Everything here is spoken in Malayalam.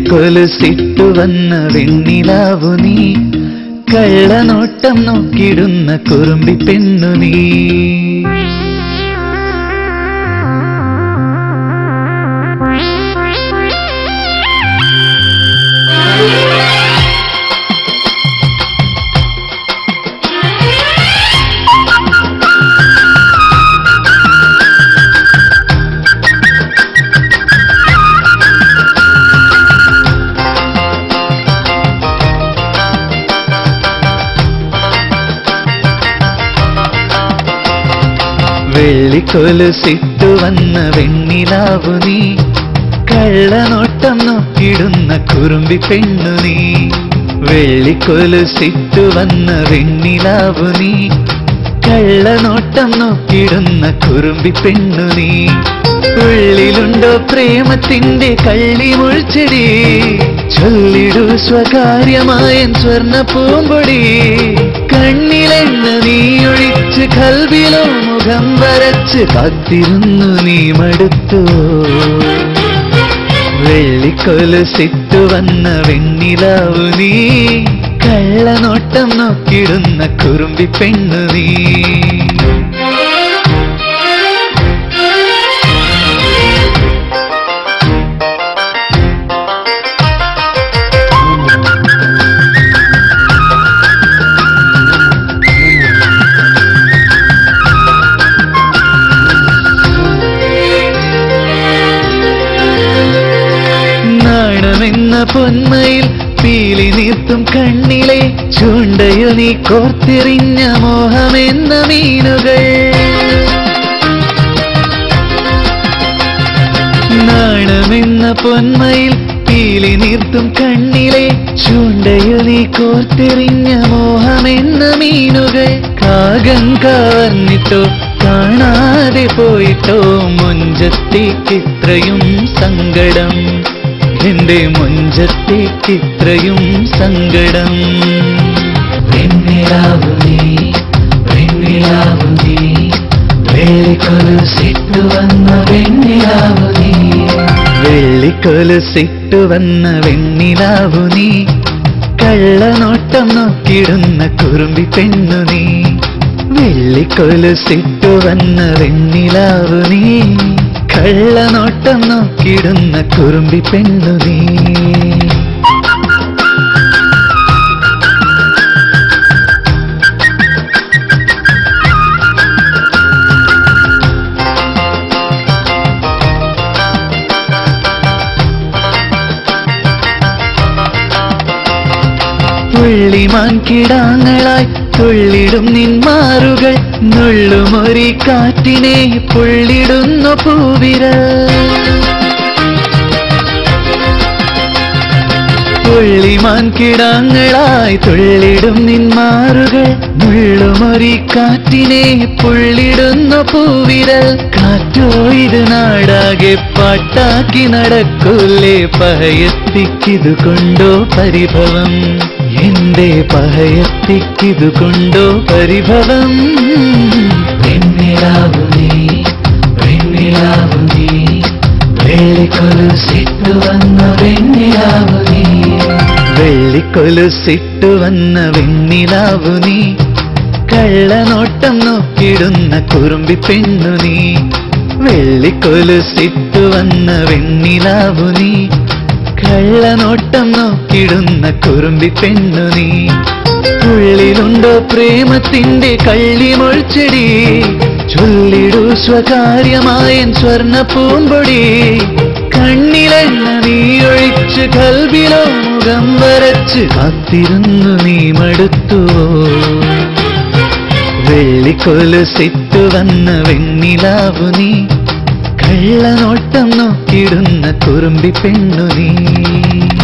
വെള്ളിക്കൊലുസിട്ടു വന്ന വെണ്ണിലാവു നീ കള്ളനോട്ടം നോക്കിടുന്ന കുറുമ്പി പെണ്ണു നീ വെള്ളിക്കൊലുസിട്ടു വന്ന വെണ്ണിലാവു നീ കള്ളനോട്ടം നോക്കിടുന്ന കുറുമ്പി പെണ്ണു നീ വെള്ളിക്കൊലുസിട്ടു വന്ന വെണ്ണിലാവു നീ കള്ളനോട്ടം നോക്കിടുന്ന കുറുമ്പി പെണ്ണു നീ ഉള്ളിലുണ്ടോ പ്രേമത്തിന്റെ കള്ളി മുൾച്ചെടി ചൊല്ലിടൂ സ്വകാര്യമായ സ്വർണ്ണ പൂമ്പൊടി കണ്ണിലെണ്ണ നീ ഒഴിച്ച് കൽവിലോ മുഖം വരച്ച് കാത്തിരുന്നു നീ മടുത്തു വെള്ളിക്കൊലുസിട്ടു വന്ന വെണ്ണിലാവു നീ കള്ളനോട്ടം നോക്കിടുന്ന കുറുമ്പി പെണ്ണു നീ നാണമെന്ന പൊന്മയിൽ പീലി നീർത്തും കണ്ണിലെ ചൂണ്ടയോ നീ കോർത്തെറിഞ്ഞ മോഹമെന്ന മീനുകൾ നാണമെന്ന പൊന്മയിൽ പീലി നീർത്തും കണ്ണിലെ ചൂണ്ടയോ നീ കോർത്തെറിഞ്ഞ മോഹമെന്ന മീനുകൾ കാകം കവർന്നിട്ടോ കാണാതെ പോയിട്ടോ മുഞ്ചത്തേക്കിത്രയും സങ്കടം എന്റെ മുഞ്ചത്തേക്കിത്രയും സങ്കടം വെണ്ണിലാവു നീ വെണ്ണിലാവു നീ വെള്ളിക്കൊലുസിട്ടു വന്ന വെണ്ണിലാവു നീ വെള്ളിക്കൊലുസിട്ടു വന്ന വെണ്ണിലാവു നീ കള്ളനോട്ടം നോക്കിടുന്ന കുറുമ്പി പെണ്ണു നീ വെള്ളിക്കൊലുസിട്ടു വന്ന വെണ്ണിലാവു നീ കള്ളനോട്ടം നോക്കിടുന്ന കുറുമ്പി പെണ്ണു നീ തുള്ളിമാൻ കിടാങ്ങളായി തുള്ളിടും നിന്മാറുകൾ നുള്ളുമൊരി കാറ്റിനെ പുള്ളിടുന്നു പൂവിര തുള്ളിമാൻ കിടാങ്ങളായി തുള്ളിടും നിന്മാറുകൾ നുള്ളുമൊരി കാറ്റിനെ പുള്ളിടുന്നു പൂവിരൽ കാറ്റോ ഇത് നാടാകെ പാട്ടാക്കി നടക്കൂലേ പഹയത്തിക്കിതു കൊണ്ടോ പരിഭവം എന്റെ പഹയത്തിക്കിതു കൊണ്ടോ പരിഭവം വെണ്ണിലാവു നീ വെണ്ണിലാവു നീ വെള്ളിക്കൊലുസിട്ടു വന്ന വെണ്ണിലാവു നീ വെള്ളിക്കൊലുസിട്ടു വന്ന വെണ്ണിലാവു നീ കള്ളനോട്ടം നോക്കിടുന്ന കുറുമ്പി പെണ്ണു നീ വെള്ളിക്കൊലുസിട്ടു വന്ന വെണ്ണിലാവു നീ കള്ളനോട്ടം നോക്കിടുന്ന കുറുമ്പി പെണ്ണു നീ ഉള്ളിലുണ്ടോ പ്രേമത്തിന്റെ കള്ളി മൊഴിച്ചെടി ചൊല്ലിടൂ സ്വകാര്യമായ സ്വർണ്ണ പൂമ്പൊടി കണ്ണിലെണ്ണ നീ ഒഴിച്ച് കൽവിലോ മുഖം വരച്ച് കാത്തിരുന്നു നീ മടുത്തുവോ വെള്ളിക്കൊലുസിട്ടു വന്ന വെണ്ണിലാവു നീ കള്ളനോട്ടം നോക്കിടുന്ന കുറുമ്പി പെണ്ണു നീ